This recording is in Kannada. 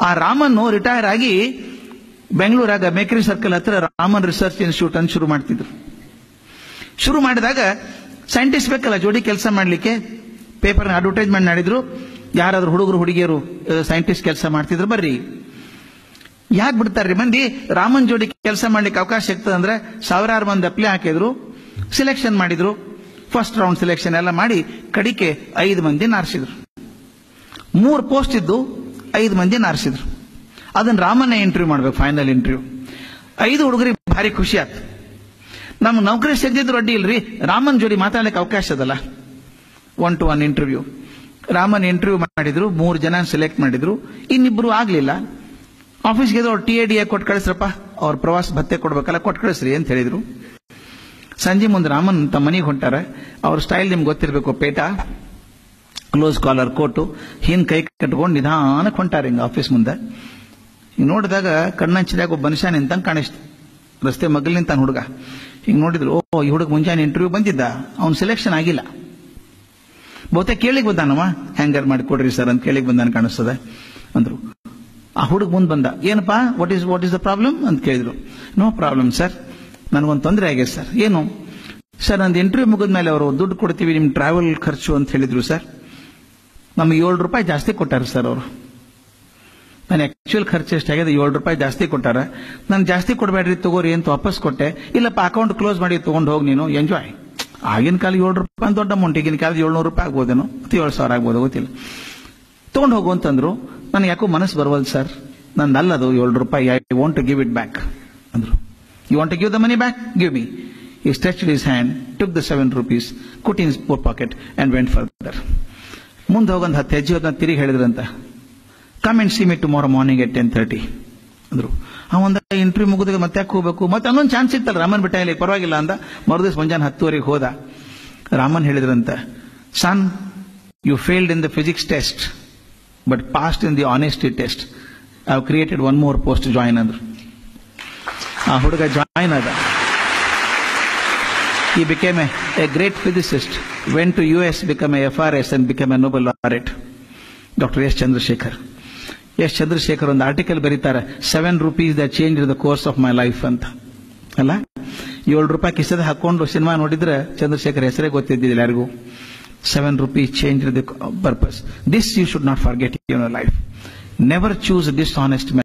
ಆ ರಾಮನ್ನು ರಿಟೈರ್ ಆಗಿ ಬೆಂಗಳೂರಾಗ ಮೇಕರಿ ಸರ್ಕಲ್ ಹತ್ರ ರಾಮನ್ ರಿಸರ್ಚ್ ಇನ್ಸ್ಟಿಟ್ಯೂಟ್ ಅಂತ ಶುರು ಮಾಡ್ತಿದ್ರು ಶುರು ಮಾಡಿದಾಗ ಸೈಂಟಿಸ್ಟ್ ಬೇಕಲ್ಲ ಜೋಡಿ ಕೆಲಸ ಮಾಡಲಿಕ್ಕೆ ಪೇಪರ್ ಅಡ್ವರ್ಟೈಸ್ಮೆಂಟ್ ಮಾಡಿದ್ರು ಯಾರಾದ್ರೂ ಹುಡುಗರು ಹುಡುಗಿಯರು ಸೈಂಟಿಸ್ಟ್ ಕೆಲಸ ಮಾಡ್ತಿದ್ರು ಬರ್ರಿ ಯಾಕೆ ಬಿಡ್ತಾರ್ರಿ ಮಂದಿ ರಾಮನ್ ಜೋಡಿ ಕೆಲಸ ಮಾಡ್ಲಿಕ್ಕೆ ಅವಕಾಶ ಸಿಗ್ತದೆ ಅಂದ್ರೆ ಸಾವಿರಾರು ಮಂದಿ ಅಪ್ಲೈ ಹಾಕಿದ್ರು ಸಿಲೆಕ್ಷನ್ ಮಾಡಿದ್ರು ಫಸ್ಟ್ ರೌಂಡ್ ಸಿಲೆಕ್ಷನ್ ಎಲ್ಲ ಮಾಡಿ ಕಡಿಕೆ ಐದು ಮಂದಿ ನಾರಿಸಿದ್ರು ಮೂರು ಪೋಸ್ಟ್ ಇದ್ದು ಐದು ಮಂದಿ ನಾರಿಸಿದ್ರು ಅದನ್ನ ರಾಮನ್ನೇ ಇಂಟರ್ವ್ಯೂ ಮಾಡ್ಬೇಕು ಫೈನಲ್ ಇಂಟರ್ವ್ಯೂ ಐದು ಹುಡುಗರಿಗೆ ಭಾರಿ ಖುಷಿ ಆಯ್ತು ನಮ್ಮ ನೌಕರಿ ಸಿಗದಿದ್ರು ಅಡ್ಡಿ ಇಲ್ರಿ ರಾಮನ್ ಜೋಡಿ ಮಾತಾಡ್ಲಿಕ್ಕೆ ಅವಕಾಶ ಅದಲ್ಲ one two one interview Raman interview ಮಾಡಿದ್ರು ಮೂರು ಜನ ಸೆಲೆಕ್ಟ್ ಮಾಡಿದ್ರು ಇನ್ನಿಬ್ರು ಆಗ್ಲಿಲ್ಲ ಆಫೀಸ್ಗೆ ಅವ್ರು ಟಿ ಎ ಡಿ ಎ ಕೊಟ್ಟು ಕಳಿಸ್ರಪ್ಪ ಅವ್ರ ಪ್ರವಾಸ ಭತ್ತೆ ಕೊಡ್ಬೇಕಲ್ಲ ಕೊಟ್ಟು ಕಳಿಸ್ರಿ ಅಂತ ಹೇಳಿದ್ರು ಸಂಜೆ ಮುಂದೆ ರಾಮನ್ ತಮ್ಮ ಮನೆಗೆ ಹೊಂಟಾರ ಅವ್ರ ಸ್ಟೈಲ್ ನಿಮ್ಗೆ ಗೊತ್ತಿರಬೇಕು ಪೇಟ ಕ್ಲೋಸ್ ಕಾಲರ್ ಕೋಟು ಹಿಂದ್ ಕೈ ಕಟ್ಕೊಂಡು ನಿಧಾನಕ್ಕೆ ಹೊಂಟಾರ ಹಿಂಗ ಆಫೀಸ್ ಮುಂದೆ ಹಿಂಗ್ ನೋಡಿದಾಗ ಕಣ್ಣಂಚಿದಾಗ ಒಬ್ಬ ಮನುಷ್ಯ ನಿಂತಂಗೆ ಕಾಣಿಸ್ತು ರಸ್ತೆ ಮಗಲ್ ನಿಂತಾನ ಹುಡುಗ ಹಿಂಗ್ ನೋಡಿದ್ರು ಓ ಈ ಹುಡುಗ ಮುಂಜಾನೆ ಇಂಟರ್ವ್ಯೂ ಬಂದಿದ್ದ ಅವ್ನು ಸೆಲೆಕ್ಷನ್ ಆಗಿಲ್ಲ ಬಹುತೇಕ ಕೇಳಿಕ್ ಬಂದಾನವ ಹ್ಯಾಂಗರ್ ಮಾಡಿ ಕೊಡ್ರಿ ಸರ್ ಅಂತ ಕೇಳಿಕ್ ಬಂದಾನ ಕಾಣಿಸ್ತದೆ ಅಂದ್ರು ಆ ಹುಡುಗ ಮುಂದೆ ಬಂದ ಏನಪ್ಪಾ what is what is the problem ಅಂತ ಕೇಳಿದ್ರು ನೋ ಪ್ರಾಬ್ಲಮ್ ಸರ್ ನನಗೊಂದು ತೊಂದರೆ ಆಗಿದೆ ಸರ್ ಏನು ಸರ್ ನಂದು ಇಂಟರ್ವ್ಯೂ ಮುಗಿದ ಮೇಲೆ ಅವರು ದುಡ್ಡು ಕೊಡ್ತೀವಿ ನಿಮ್ ಟ್ರಾವೆಲ್ ಖರ್ಚು ಅಂತ ಹೇಳಿದ್ರು ಸರ್ ನಮಗೆ ಏಳು ರೂಪಾಯಿ ಜಾಸ್ತಿ ಕೊಟ್ಟಾರ ಸರ್ ಅವರು ನಾನು ಆಕ್ಚುಯಲ್ ಖರ್ಚು ಎಷ್ಟಾಗಿದೆ ಏಳು ರೂಪಾಯಿ ಜಾಸ್ತಿ ಕೊಟ್ಟಾರ ನಾನು ಜಾಸ್ತಿ ಕೊಡಬೇಡ್ರಿ ತಗೋರಿ ಅಂತ ವಾಪಸ್ ಕೊಟ್ಟೆ ಇಲ್ಲಪ್ಪ ಅಕೌಂಟ್ ಕ್ಲೋಸ್ ಮಾಡಿ ತಗೊಂಡು ಹೋಗಿ ನೀನು ಎಂಜಾಯ್ ಆಗಿನ ಕಾಲ ಏಳು ರೂಪಾಯಿ ಅಂತ ದೊಡ್ಡ ಅಮೌಂಟ್ ಈಗಿನ ಕಾಲದ ಏಳ್ನೂರು ರೂಪಾಯಿ ಆಗ್ಬೋದೇನೋ ಅಥವಾ ಏಳು ಸಾವಿರ ಆಗ್ಬೋದು ಗೊತ್ತಿಲ್ಲ ತಗೊಂಡು ಹೋಗು ಅಂತಂದ್ರು ನನಗೆ ಯಾಕೋ ಮನಸ್ಸು ಬರವಲ್ದು ಸರ್ ನಂದು ಅಲ್ಲದು ಏಳು ರೂಪಾಯಿ I want to give it back ಅಂದ್ರು you want to give the money back give me he stretched his hand took the seven rupees put in pour pocket and went further ಮುಂದೆ ಹೋಗೊಂದು ಹತ್ತು ಹೆಜ್ಜೆ ಹೋದ ತಿರುಗಿ ಹೇಳಿದ್ರಂತ come and see me tomorrow morning at ten thirty ಅಂದ್ರು ಅವಂದ ಇಂಟರ್ವ್ಯೂ ಮುಗಿದಾಗ ಮತ್ತೆ ಯಾಕೆ ಹೋಗ್ಬೇಕು ಮತ್ತೆ ಅನ್ನೊಂದು ಚಾನ್ಸ್ ಸಿಗ್ತಲ್ಲ ರಾಮನ್ ಬಿಟ್ಟ ಇಲ್ಲಿ ಪರವಾಗಿಲ್ಲ ಅಂದ ಮರುದಿವ್ಸ ಮುಂಜಾನೆ ಹತ್ತುವರೆಗೆ ಹೋದ ರಾಮನ್ ಹೇಳಿದ್ರಂತ son you failed in the physics test but passed in the honesty test I created one more post join ಅಂದ್ರು ಆ ಹುಡುಗ ಜಾಯಿನ್ ಆದ He became a, a great physicist, went to US, became a FRS and became a Nobel laureate. Dr. S Chandrasekhar S Chandrasekhar ಒಂದು ಆರ್ಟಿಕಲ್ ಬರೀತಾರೆ seven rupees the change the course of my life ಅಂತ ಅಲ್ಲ ಏಳು ರೂಪಾಯಿ ಕಿಸದ ಹಾಕೊಂಡು ಸಿನಿಮಾ ನೋಡಿದ್ರೆ ಚಂದ್ರಶೇಖರ್ ಹೆಸರೇ ಗೊತ್ತಿದ್ದಿಲ್ಲ ಯಾರಿಗೂ seven rupees change the purpose this you should not forget your life never choose dish honest